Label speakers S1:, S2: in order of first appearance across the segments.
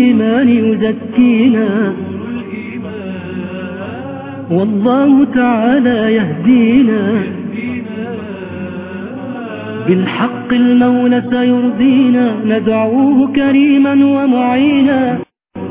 S1: الإيمان يزكينا والله تعالى يهدينا بالحق المولى سيرضينا ندعوه كريما ومعينا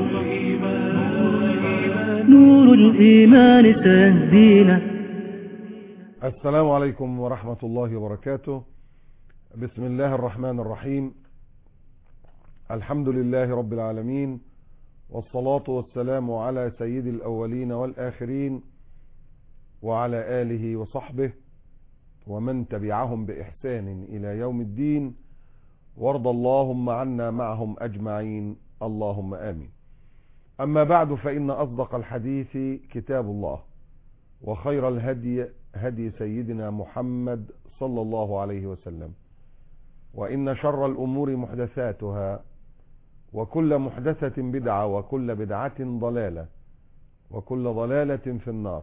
S1: نور الإيمان سيهدينا
S2: السلام عليكم ورحمة الله وبركاته بسم الله الرحمن الرحيم الحمد لله رب العالمين والصلاة والسلام على سيد الأولين والآخرين وعلى آله وصحبه ومن تبعهم بإحسان إلى يوم الدين وارض اللهم عنا معهم أجمعين اللهم آمين أما بعد فإن أصدق الحديث كتاب الله وخير الهدي هدي سيدنا محمد صلى الله عليه وسلم وإن شر الأمور محدثاتها وكل محدثة بدعة وكل بدعة ضلالة وكل ضلالة في النار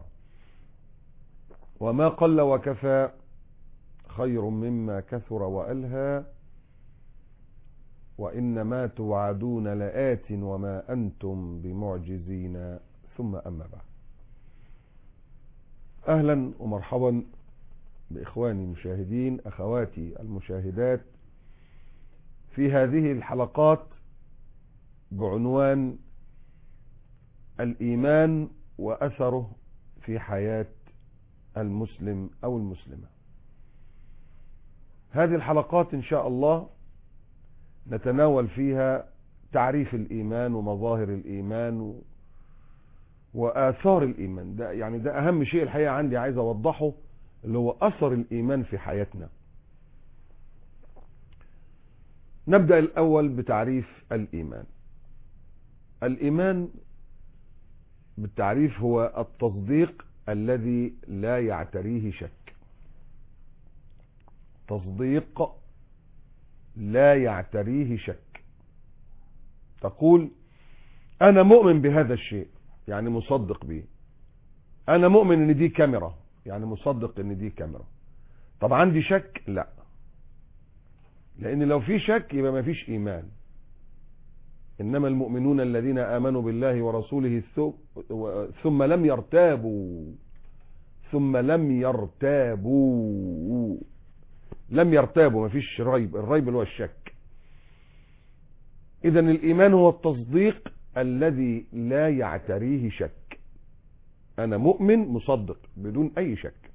S2: وما قل وكفى خير مما كثر وألهى وإنما توعدون لآت وما أنتم بمعجزين ثم أما بعد أهلا ومرحبا بإخواني المشاهدين أخواتي المشاهدات في هذه الحلقات بعنوان الإيمان وأثره في حياة المسلم أو المسلمة هذه الحلقات إن شاء الله نتناول فيها تعريف الإيمان ومظاهر الإيمان و... وآثار الإيمان ده يعني ده أهم شيء الحقيقة عندي عايز أوضحه اللي هو أثر الإيمان في حياتنا نبدأ الأول بتعريف الإيمان الإيمان بالتعريف هو التصديق الذي لا يعتريه شك تصديق لا يعتريه شك تقول أنا مؤمن بهذا الشيء يعني مصدق به أنا مؤمن إن دي كاميرا يعني مصدق إن دي كاميرا طب عندي شك لا لأن لو في شك يبقى ما فيش إيمان إنما المؤمنون الذين آمنوا بالله ورسوله ثم لم يرتابوا ثم لم يرتابوا لم يرتابوا ما فيش ريب الريب اللي هو الشك إذا الإيمان هو التصديق الذي لا يعتريه شك أنا مؤمن مصدق بدون أي شك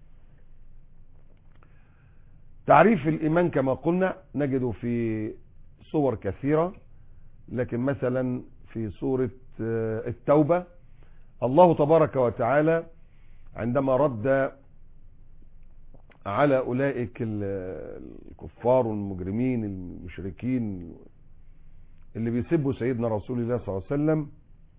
S2: تعريف الإيمان كما قلنا نجده في صور كثيرة لكن مثلا في سورة التوبة الله تبارك وتعالى عندما رد على أولئك الكفار والمجرمين المشركين اللي بيسبوا سيدنا رسول الله صلى الله عليه وسلم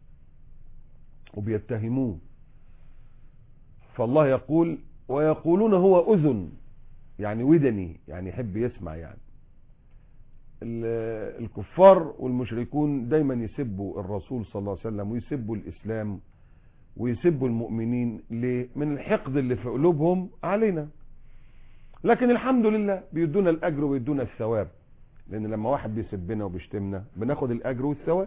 S2: وبيتهموه فالله يقول ويقولون هو أذن يعني ودني يعني يحب يسمع يعني الكفار والمشركون دايما يسبوا الرسول صلى الله عليه وسلم ويسبوا الإسلام ويسبوا المؤمنين ليه من الحقد اللي في قلوبهم علينا لكن الحمد لله بيدونا الأجر ويدونا الثواب لأن لما واحد بيسبنا وبيشتمنا بناخد الأجر والثواب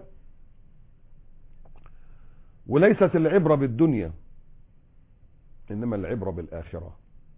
S2: وليست العبرة بالدنيا إنما العبرة بالآخرة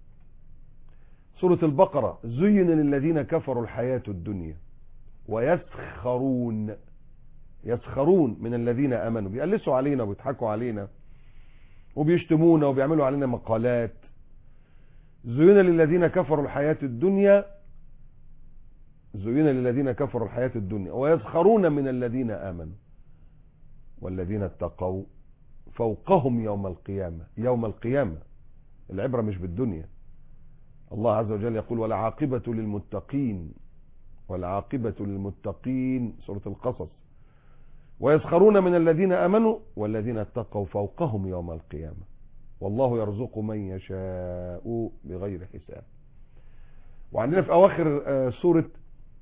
S2: سورة البقرة زين للذين كفروا الحياة الدنيا ويسخرون يسخرون من الذين امنوا بيقلسوا علينا وبيضحكوا علينا وبيشتمونا وبيعملوا علينا مقالات زين للذين كفروا الحياة الدنيا زين للذين كفروا الحياة الدنيا ويسخرون من الذين امنوا والذين اتقوا فوقهم يوم القيامة يوم القيامة العبرة مش بالدنيا الله عز وجل يقول والعاقبة للمتقين والعاقبة للمتقين سورة القصص ويسخرون من الذين أمنوا والذين اتقوا فوقهم يوم القيامة والله يرزق من يشاء بغير حساب وعندنا في أواخر سورة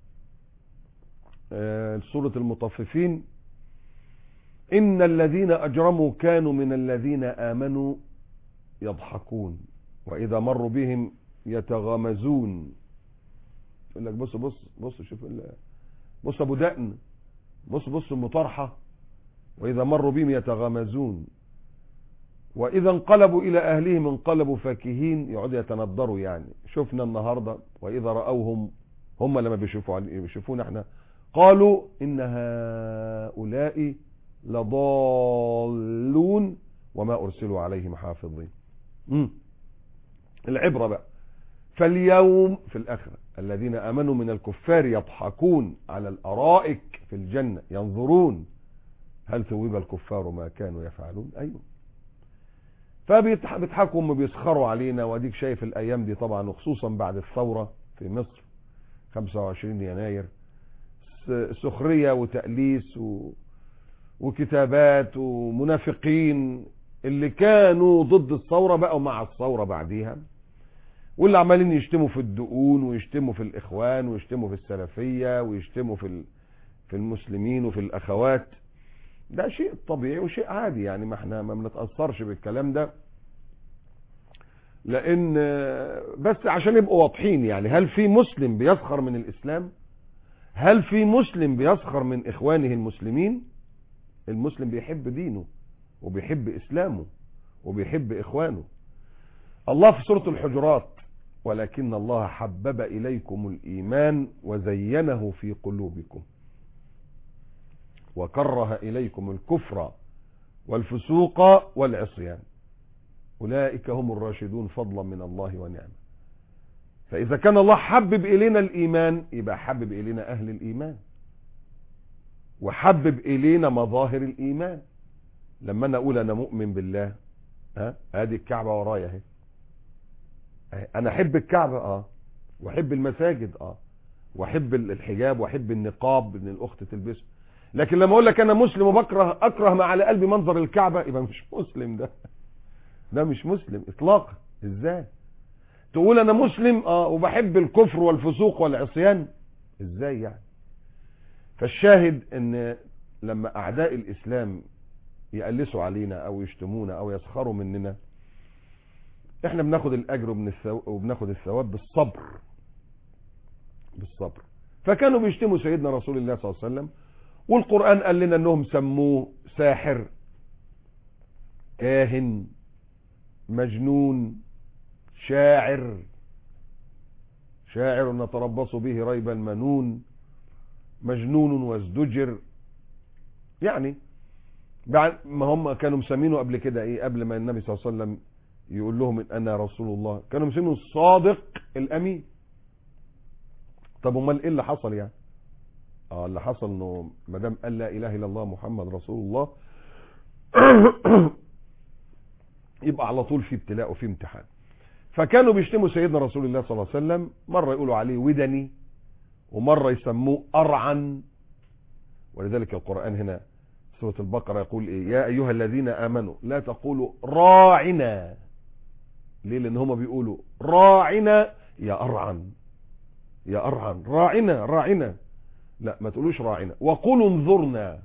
S2: سورة المطففين إن الذين أجرموا كانوا من الذين آمنوا يضحكون وإذا مروا بهم يتغامزون يقول لك بص بص بص شوف ال- بص ابو دقن بص بص ام طرحه وإذا مروا بهم يتغامزون وإذا انقلبوا إلى أهلهم انقلبوا فاكهين يقعدوا يتندروا يعني شفنا النهاردة وإذا رأوهم هم لما بيشوفوا بيشوفونا احنا قالوا إن هؤلاء لضالون وما أرسلوا عليهم حافظين مم. العبرة بقى فاليوم في الآخرة الذين آمنوا من الكفار يضحكون على الأرائك في الجنة ينظرون هل ثوب الكفار ما كانوا يفعلون أيوه فبيضحكوا هم بيسخروا علينا واديك شايف الأيام دي طبعا وخصوصا بعد الثورة في مصر 25 يناير سخرية وتأليس و... وكتابات ومنافقين اللي كانوا ضد الثورة بقوا مع الثورة بعديها واللي عمالين يشتموا في الدقون ويشتموا في الإخوان ويشتموا في السلفية ويشتموا في ال... في المسلمين وفي الأخوات ده شيء طبيعي وشيء عادي يعني ما احنا ما بنتأثرش بالكلام ده لان بس عشان يبقوا واضحين يعني هل في مسلم بيسخر من الاسلام هل في مسلم بيسخر من اخوانه المسلمين المسلم بيحب دينه وبيحب اسلامه وبيحب اخوانه الله في سورة الحجرات ولكن الله حبب اليكم الايمان وزينه في قلوبكم وكره إليكم الكفر والفسوق والعصيان أولئك هم الراشدون فضلا من الله ونعمة فإذا كان الله حبب إلينا الإيمان يبقى حبب إلينا أهل الإيمان وحبب إلينا مظاهر الإيمان لما أنا أقول أنا مؤمن بالله ها هذه الكعبة ورايا اهي أنا أحب الكعبة آه وأحب المساجد آه وأحب الحجاب وأحب النقاب إن الأخت تلبسه لكن لما اقول لك انا مسلم وبكره اكره ما على قلبي منظر الكعبة يبقى مش مسلم ده ده مش مسلم اطلاقا ازاي تقول انا مسلم اه وبحب الكفر والفسوق والعصيان ازاي يعني فالشاهد ان لما اعداء الاسلام يقلسوا علينا او يشتمونا او يسخروا مننا احنا بناخد الاجر وبناخد الثواب بالصبر بالصبر فكانوا بيشتموا سيدنا رسول الله صلى الله عليه وسلم والقرآن قال لنا انهم سموه ساحر كاهن مجنون شاعر شاعر نتربص به ريب المنون مجنون وازدجر يعني بعد ما هم كانوا مسمينه قبل كده ايه قبل ما النبي صلى الله عليه وسلم يقول لهم ان انا رسول الله كانوا مسمينه الصادق الامين طب امال ايه اللي حصل يعني اه اللي حصل انه ما دام قال لا اله الا الله محمد رسول الله يبقى على طول في ابتلاء وفي امتحان فكانوا بيشتموا سيدنا رسول الله صلى الله عليه وسلم مرة يقولوا عليه ودني ومرة يسموه أرعن ولذلك القرآن هنا سورة البقرة يقول إيه يا أيها الذين آمنوا لا تقولوا راعنا ليه لأن هم بيقولوا راعنا يا أرعن يا أرعن راعنا راعنا لا ما تقولوش راعنا وقولوا انظرنا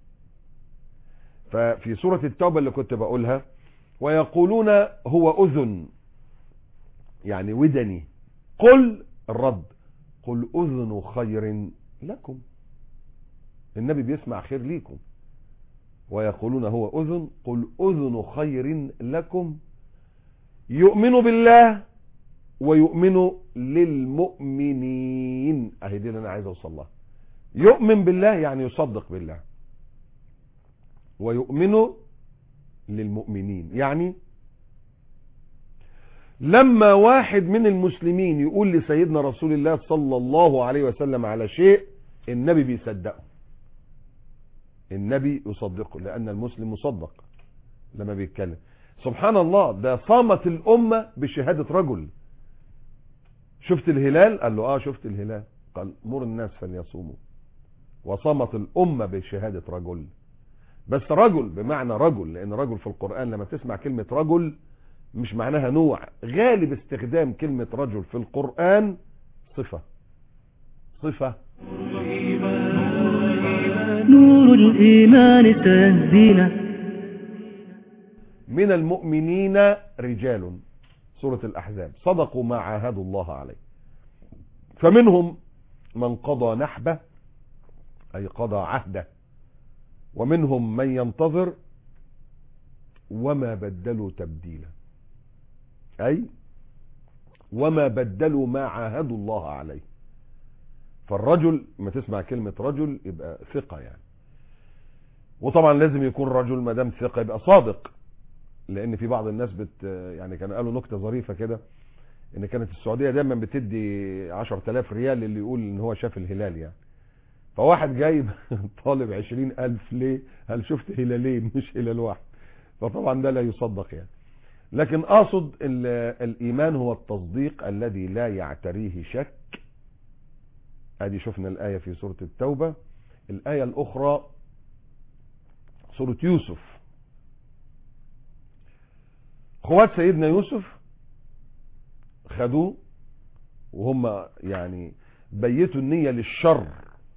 S2: ففي سورة التوبة اللي كنت بقولها ويقولون هو أذن يعني ودني قل الرد قل أذن خير لكم النبي بيسمع خير ليكم ويقولون هو أذن قل أذن خير لكم يؤمن بالله ويؤمن للمؤمنين اهي دي اللي انا عايز اوصل لها يؤمن بالله يعني يصدق بالله ويؤمن للمؤمنين يعني لما واحد من المسلمين يقول لسيدنا رسول الله صلى الله عليه وسلم على شيء النبي بيصدقه النبي يصدقه لأن المسلم مصدق لما بيتكلم سبحان الله ده صامت الأمة بشهادة رجل شفت الهلال قال له اه شفت الهلال قال مر الناس فليصوموا وصامت الأمة بشهادة رجل بس رجل بمعنى رجل لأن رجل في القرآن لما تسمع كلمة رجل مش معناها نوع غالب استخدام كلمة رجل في القرآن صفة صفة
S1: نور الإيمان تهدينا
S2: من المؤمنين رجال سورة الأحزاب صدقوا ما عاهدوا الله عليه فمنهم من قضى نحبه أي قضى عهده ومنهم من ينتظر وما بدلوا تبديلا أي وما بدلوا ما عاهدوا الله عليه فالرجل ما تسمع كلمة رجل يبقى ثقة يعني وطبعا لازم يكون رجل ما دام ثقة يبقى صادق لان في بعض الناس بت يعني كانوا قالوا نكتة ظريفة كده ان كانت السعودية دايما بتدي 10000 ريال للي يقول ان هو شاف الهلال يعني فواحد جايب طالب 20000 ليه هل شفت هلالين مش هلال واحد فطبعا ده لا يصدق يعني لكن اقصد الايمان هو التصديق الذي لا يعتريه شك ادي شفنا الايه في سوره التوبه الايه الاخرى سوره يوسف اخوات سيدنا يوسف خدوه وهم يعني بيتوا النيه للشر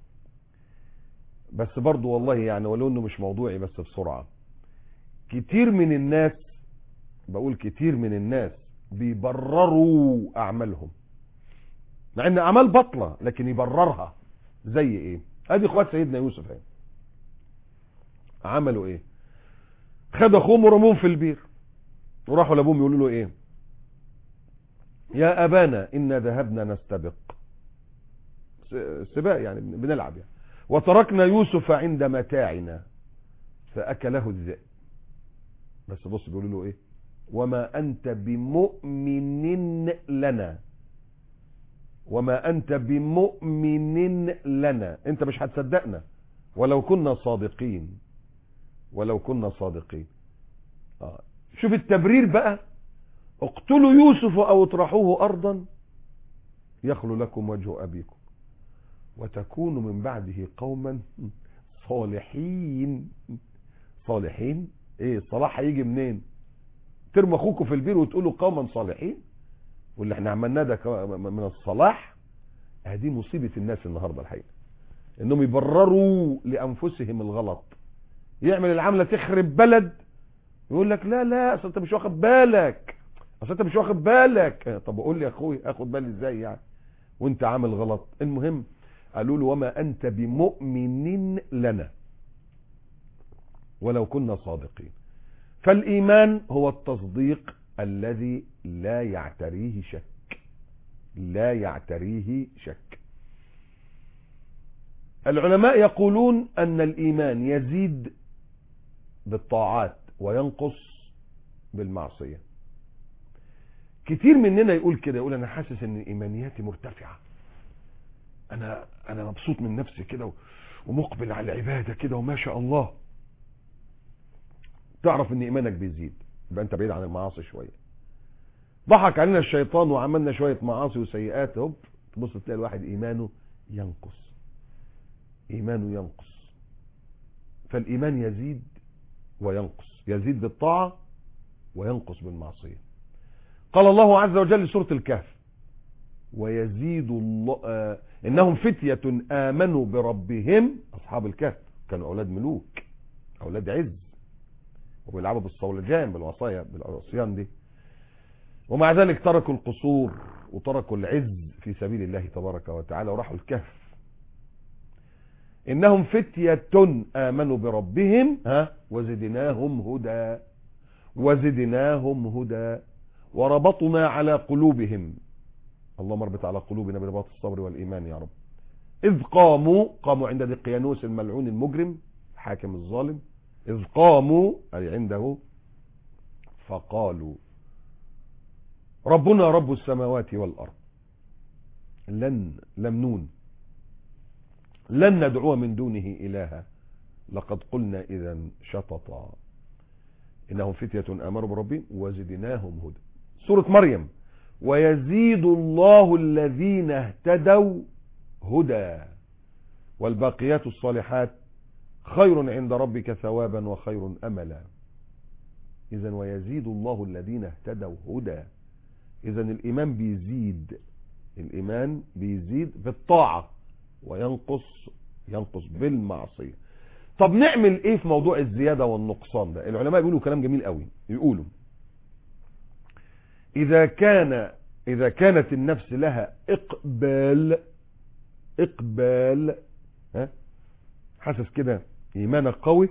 S2: بس برضو والله يعني ولو انه مش موضوعي بس بسرعه كتير من الناس بقول كتير من الناس بيبرروا اعمالهم مع ان اعمال بطلة لكن يبررها زي ايه ادي اخوات سيدنا يوسف اهي عملوا ايه خد اخوهم ورموهم في البير وراحوا لابوهم يقولوا له ايه يا ابانا انا ذهبنا نستبق سباق يعني بنلعب يعني وتركنا يوسف عند متاعنا فاكله الذئب بس بص بيقولوا له ايه وما انت بمؤمن لنا وما انت بمؤمن لنا انت مش هتصدقنا ولو كنا صادقين ولو كنا صادقين آه. شوف التبرير بقى اقتلوا يوسف او اطرحوه ارضا يخلو لكم وجه ابيكم وتكونوا من بعده قوما صالحين صالحين ايه الصلاح هيجي منين ترموا اخوكم في البير وتقولوا قوما صالحين واللي احنا عملناه ده من الصلاح هذه مصيبة الناس النهاردة الحقيقة انهم يبرروا لانفسهم الغلط يعمل العملة تخرب بلد يقول لك لا لا اصل انت مش واخد بالك اصل انت مش واخد بالك طب قول لي يا اخوي اخد بالي ازاي يعني وانت عامل غلط المهم قالوا له وما انت بمؤمن لنا ولو كنا صادقين فالايمان هو التصديق الذي لا يعتريه شك لا يعتريه شك العلماء يقولون ان الايمان يزيد بالطاعات وينقص بالمعصية كتير مننا يقول كده يقول انا حاسس ان ايمانياتي مرتفعة انا انا مبسوط من نفسي كده ومقبل على العبادة كده وما شاء الله تعرف ان ايمانك بيزيد يبقى انت بعيد عن المعاصي شوية ضحك علينا الشيطان وعملنا شوية معاصي وسيئات هوب تبص تلاقي الواحد ايمانه ينقص ايمانه ينقص فالايمان يزيد وينقص يزيد بالطاعة وينقص بالمعصية قال الله عز وجل سورة الكهف ويزيد الله آه انهم فتية امنوا بربهم اصحاب الكهف كانوا اولاد ملوك اولاد عز وبيلعبوا بالصولجان بالوصايا بالعصيان دي ومع ذلك تركوا القصور وتركوا العز في سبيل الله تبارك وتعالى وراحوا الكهف انهم فتية امنوا بربهم ها وزدناهم هدى وزدناهم هدى وربطنا على قلوبهم اللهم اربط على قلوبنا برباط الصبر والايمان يا رب اذ قاموا قاموا عند دقيانوس الملعون المجرم حاكم الظالم اذ قاموا اي عنده فقالوا ربنا رب السماوات والارض لن لم نون لن ندعو من دونه إلها لقد قلنا إذا شططا إنهم فتية آمنوا بربهم وزدناهم هدى سورة مريم ويزيد الله الذين اهتدوا هدى والباقيات الصالحات خير عند ربك ثوابا وخير أملا إذا ويزيد الله الذين اهتدوا هدى إذا الإيمان بيزيد الإيمان بيزيد بالطاعة وينقص ينقص بالمعصية طب نعمل ايه في موضوع الزيادة والنقصان ده العلماء بيقولوا كلام جميل قوي يقولوا اذا كان اذا كانت النفس لها اقبال اقبال ها حاسس كده ايمانك قوي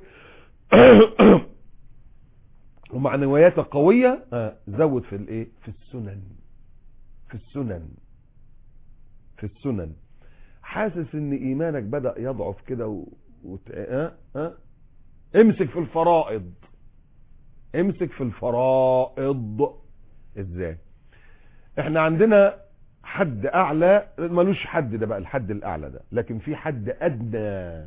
S2: ومعنوياتك قوية آه، زود في الايه في السنن في السنن في السنن حاسس ان ايمانك بدأ يضعف كده و... وت... آه؟ آه؟ امسك في الفرائض امسك في الفرائض ازاي احنا عندنا حد اعلى ملوش حد ده بقى الحد الاعلى ده لكن في حد ادنى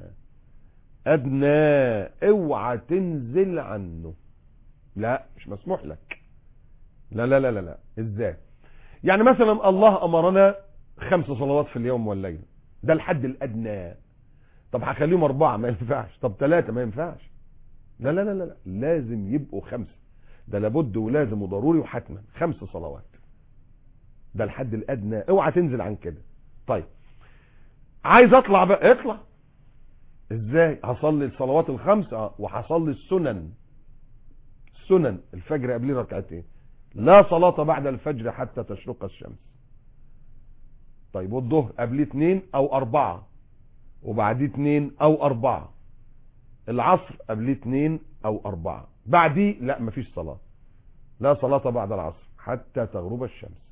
S2: ادنى اوعى تنزل عنه لا مش مسموح لك لا لا لا لا لا ازاي يعني مثلا الله امرنا خمس صلوات في اليوم والليله ده الحد الادنى طب هخليهم اربعه ما ينفعش طب ثلاثه ما ينفعش لا لا لا لا لا. لازم يبقوا خمسه ده لابد ولازم وضروري وحتما خمس صلوات ده الحد الادنى اوعى تنزل عن كده طيب عايز اطلع بقى اطلع ازاي هصلي الصلوات الخمس اه وهصلي السنن السنن الفجر قبليه ركعتين لا صلاة بعد الفجر حتى تشرق الشمس طيب والظهر قبليه اتنين او اربعة وبعديه اتنين او اربعة العصر قبليه اتنين او اربعة بعديه لا مفيش صلاة لا صلاة بعد العصر حتى تغرب الشمس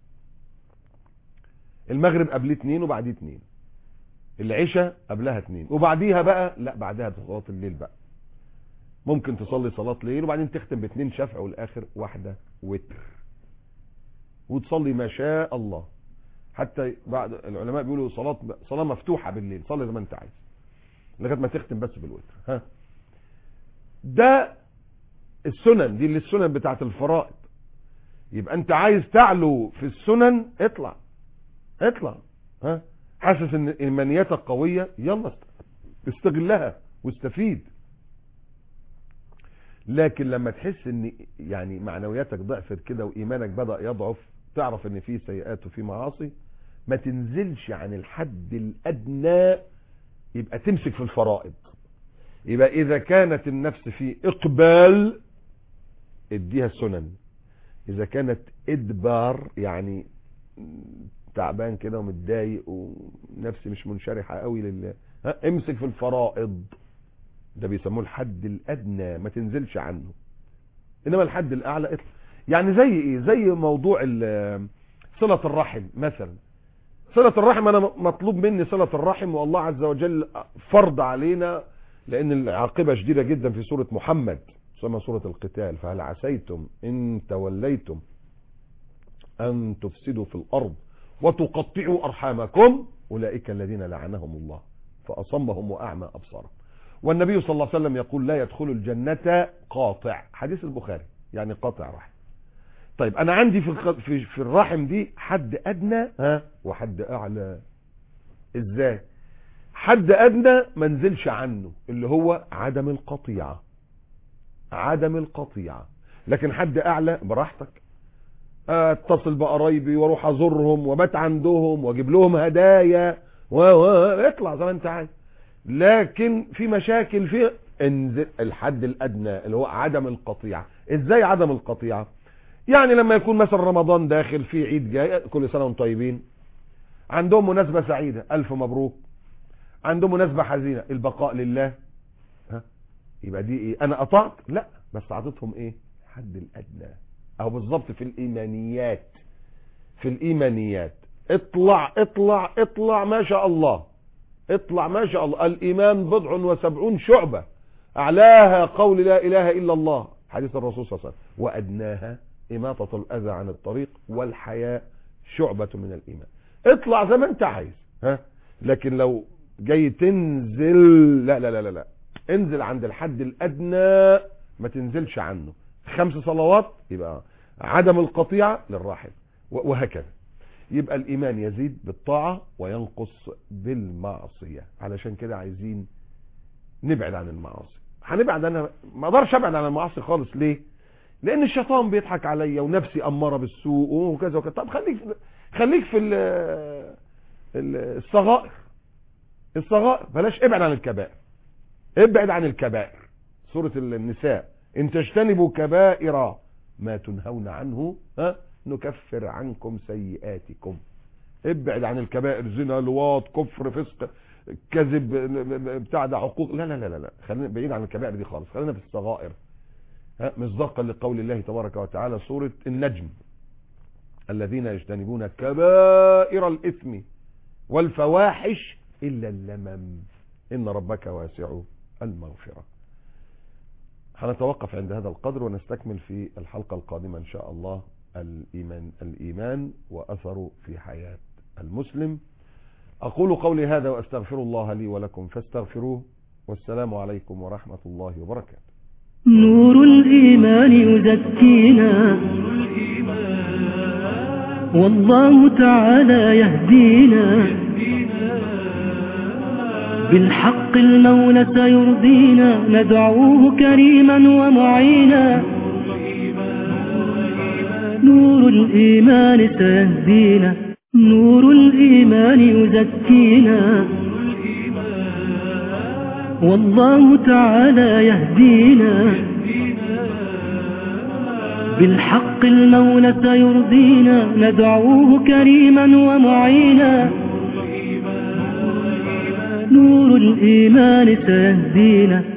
S2: المغرب قبليه اتنين وبعديه اتنين العشاء قبلها اتنين وبعديها بقى لا بعدها صلاة الليل بقى ممكن تصلي صلاة ليل وبعدين تختم باتنين شفع والاخر واحدة وتر وتصلي ما شاء الله حتى بعد العلماء بيقولوا صلاة صلاة مفتوحة بالليل صلي زي ما انت عايز لغايه ما تختم بس بالوتر ها ده السنن دي اللي السنن بتاعت الفرائض يبقى انت عايز تعلو في السنن اطلع اطلع ها حاسس ان ايمانياتك قويه يلا استغلها واستفيد لكن لما تحس ان يعني معنوياتك ضعفت كده وايمانك بدا يضعف تعرف ان في سيئات وفي معاصي ما تنزلش عن الحد الادنى يبقى تمسك في الفرائض يبقى اذا كانت النفس في اقبال اديها السنن اذا كانت ادبار يعني تعبان كده ومتضايق ونفسي مش منشرحه قوي لله ها امسك في الفرائض ده بيسموه الحد الادنى ما تنزلش عنه انما الحد الاعلى اطلع يعني زي ايه زي موضوع صله الرحم مثلا صله الرحم انا مطلوب مني صله الرحم والله عز وجل فرض علينا لان العاقبه شديده جدا في سوره محمد تسمى سوره القتال فهل عسيتم ان توليتم ان تفسدوا في الارض وتقطعوا ارحامكم اولئك الذين لعنهم الله فاصمهم واعمى ابصارهم والنبي صلى الله عليه وسلم يقول لا يدخل الجنة قاطع حديث البخاري يعني قاطع رحم طيب انا عندي في في في الرحم دي حد ادنى ها وحد اعلى ازاي حد ادنى ما نزلش عنه اللي هو عدم القطيعه عدم القطيعه لكن حد اعلى براحتك اتصل بقرايبي واروح ازورهم وبات عندهم واجيب لهم هدايا و اطلع زي ما انت عايز لكن في مشاكل في انزل الحد الادنى اللي هو عدم القطيعه ازاي عدم القطيعه يعني لما يكون مثلا رمضان داخل في عيد جاي كل سنه وانتم طيبين عندهم مناسبه سعيده الف مبروك عندهم مناسبه حزينه البقاء لله ها يبقى دي ايه انا قطعت لا بس اعطيتهم ايه الحد الادنى اهو بالظبط في الايمانيات في الايمانيات اطلع اطلع اطلع ما شاء الله اطلع ما شاء الله الايمان بضع وسبعون شعبة اعلاها قول لا اله الا الله حديث الرسول صلى الله عليه وسلم وادناها اماطة الاذى عن الطريق والحياء شعبة من الايمان اطلع زي ما انت عايز ها لكن لو جاي تنزل لا لا لا لا, لا. انزل عند الحد الادنى ما تنزلش عنه خمس صلوات يبقى عدم القطيعة للراحل وهكذا يبقى الايمان يزيد بالطاعة وينقص بالمعصية علشان كده عايزين نبعد عن المعاصي هنبعد عنها ما اقدرش ابعد عن المعاصي خالص ليه لان الشيطان بيضحك عليا ونفسي اماره بالسوء وكذا وكذا طب خليك خليك في الصغائر الصغائر بلاش ابعد عن الكبائر ابعد عن الكبائر سورة النساء ان تجتنبوا كبائر ما تنهون عنه ها نكفر عنكم سيئاتكم ابعد عن الكبائر زنا لواط كفر فسق كذب بتاع ده حقوق لا لا لا لا خلينا بعيد عن الكبائر دي خالص خلينا في الصغائر ها مصداقا لقول الله تبارك وتعالى سورة النجم الذين يجتنبون كبائر الإثم والفواحش إلا اللمم إن ربك واسع المغفرة هنتوقف عند هذا القدر ونستكمل في الحلقة القادمة إن شاء الله الإيمان, الإيمان وأثره في حياة المسلم أقول قولي هذا وأستغفر الله لي ولكم فاستغفروه والسلام عليكم ورحمة الله وبركاته
S1: نور الإيمان يزكينا والله تعالى يهدينا بالحق المولى سيرضينا ندعوه كريما ومعينا نور الإيمان سيهدينا نور الإيمان يزكينا والله تعالى يهدينا بالحق المولى سيرضينا ندعوه كريما ومعينا نور الإيمان سيهدينا